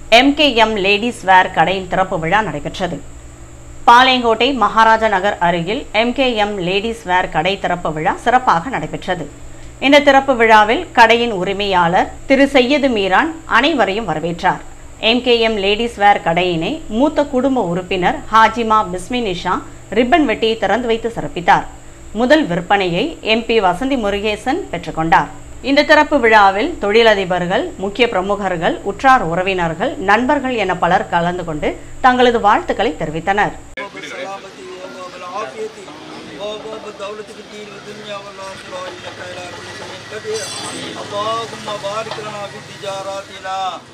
MKM ladies வேர் கடையின் திறப்பு விழா நடைபெற்றது பாளையங்கோட்டை மகாராஜா நகர் அருகில் எம்கேஎம் லேடிஸ் வேர் கடை திறப்பு விழா சிறப்பாக நடைபெற்றது இந்த திறப்பு விழாவில் கடையின் உரிமையாளர் திரு சையது மீரான் அனைவரையும் வரவேற்றார் எம்கேஎம் லேடிஸ் வேர் கடையினை மூத்த குடும்ப உறுப்பினர் ஹாஜிமா பிஸ்மினிஷா ரிப்பன் வெட்டி திறந்து வைத்து சிறப்பித்தார் முதல் விற்பனையை எம்பி வசந்தி முருகேசன் பெற்றுக்கொண்டார் இந்த திறப்பு விழாவில் தொழிலதிபர்கள் முக்கிய பிரமுகர்கள் உற்றார் உறவினர்கள் நண்பர்கள் என பலர் கலந்து கொண்டு தங்களது வாழ்த்துக்களை தெரிவித்தனர் بالسلامة وبالعافية وبالدولة في الدين والدنيا والآخرة إنك إلى كل شيء قدير اللهم بارك لنا في تجاراتنا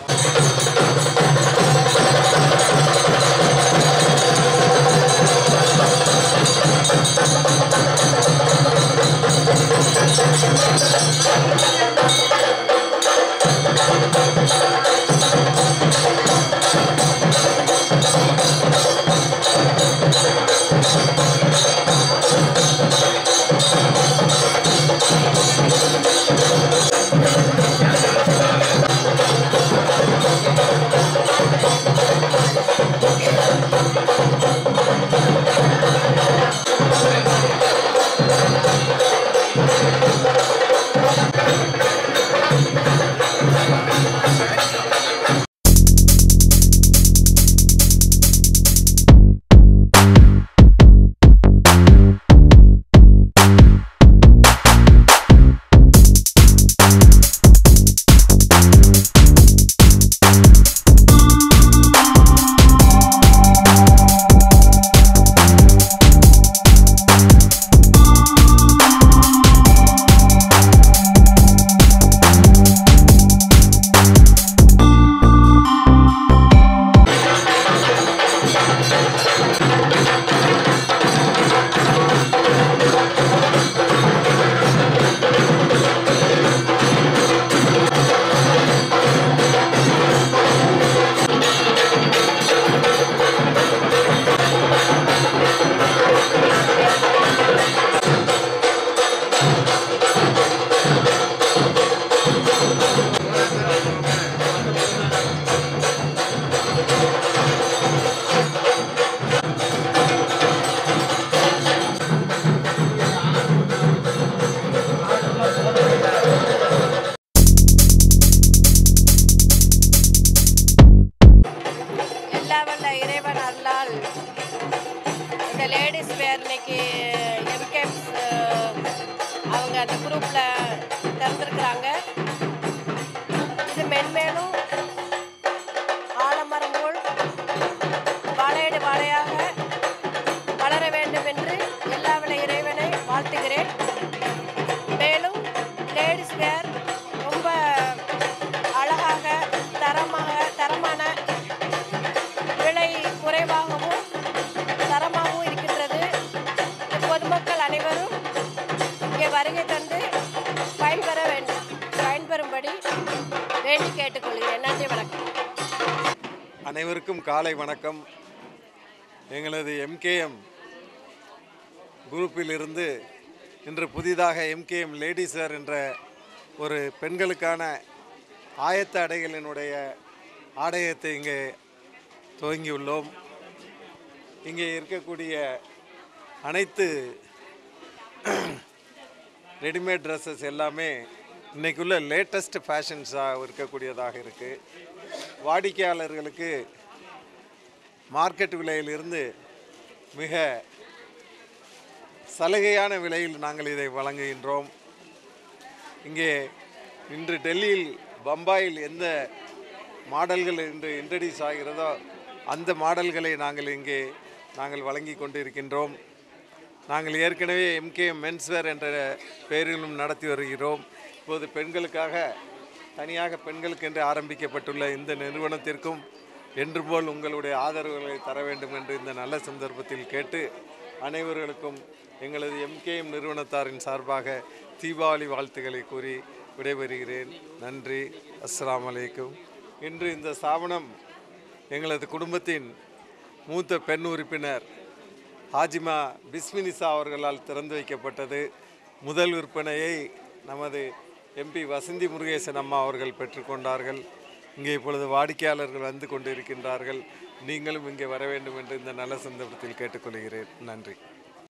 எல்லா வல்ல இறைவன் அருளால் இந்த லேடிஸ் வேர் இன்னைக்கு எம்கேம்ஸ் அவங்க அந்த குரூப்பில் திறந்துருக்குறாங்க இது மென்மேலும் ஆலமரம் போல் வாழையடி வாழையாக வளர வேண்டும் என்று எல்லா வல்ல இறைவனை வாழ்த்துகிறேன் மேலும் லேடிஸ் வேர் ரொம்ப அழகாக தரமாக தரமான விலை குறைவாகவும் தரமாகவும் இருக்கின்றது பொதுமக்கள் அனைவரும் இங்கே வருகை தந்து பயன்பெற வேண்டும் பயன்பெறும்படி வேண்டி கேட்டுக்கொள்கிறேன் நன்றி வணக்கம் அனைவருக்கும் காலை வணக்கம் எங்களது எம்கேஎம் குரூப்பிலிருந்து இன்று புதிதாக எம்கேஎம் லேடிஸர் என்ற ஒரு பெண்களுக்கான ஆயத்த அடைகளினுடைய ஆடையத்தை இங்கே துவங்கியுள்ளோம் இங்கே இருக்கக்கூடிய அனைத்து ரெடிமேட் ட்ரெஸ்ஸஸ் எல்லாமே இன்றைக்குள்ள லேட்டஸ்ட் ஃபேஷன்ஸாக இருக்கக்கூடியதாக இருக்குது வாடிக்கையாளர்களுக்கு மார்க்கெட் விலையிலிருந்து மிக சலுகையான விலையில் நாங்கள் இதை வழங்குகின்றோம் இங்கே இன்று டெல்லியில் பம்பாயில் எந்த மாடல்கள் இன்று இன்ட்ரடியூஸ் ஆகிறதோ அந்த மாடல்களை நாங்கள் இங்கே நாங்கள் வழங்கி கொண்டு இருக்கின்றோம் நாங்கள் ஏற்கனவே எம்கே மென்ஸ்வேர் என்ற பெயரிலும் நடத்தி வருகிறோம் இப்போது பெண்களுக்காக தனியாக பெண்களுக்கு என்று ஆரம்பிக்கப்பட்டுள்ள இந்த நிறுவனத்திற்கும் என்று போல் உங்களுடைய ஆதரவுகளை தர வேண்டும் என்று இந்த நல்ல சந்தர்ப்பத்தில் கேட்டு அனைவர்களுக்கும் எங்களது எம்கேஎம் நிறுவனத்தாரின் சார்பாக தீபாவளி வாழ்த்துக்களை கூறி விடைபெறுகிறேன் நன்றி அஸ்ஸலாமு அலைக்கும் இன்று இந்த ஸ்தாபனம் எங்களது குடும்பத்தின் மூத்த பெண் உறுப்பினர் ஹாஜிமா பிஸ்மினிசா அவர்களால் திறந்து வைக்கப்பட்டது முதல் விற்பனையை நமது எம்பி வசந்தி முருகேசன் அம்மா அவர்கள் பெற்றுக்கொண்டார்கள் இங்கே இப்பொழுது வாடிக்கையாளர்கள் வந்து கொண்டு இருக்கின்றார்கள் நீங்களும் இங்கே வர வேண்டும் என்று இந்த நல்ல சந்தர்ப்பத்தில் கேட்டுக்கொள்கிறேன் நன்றி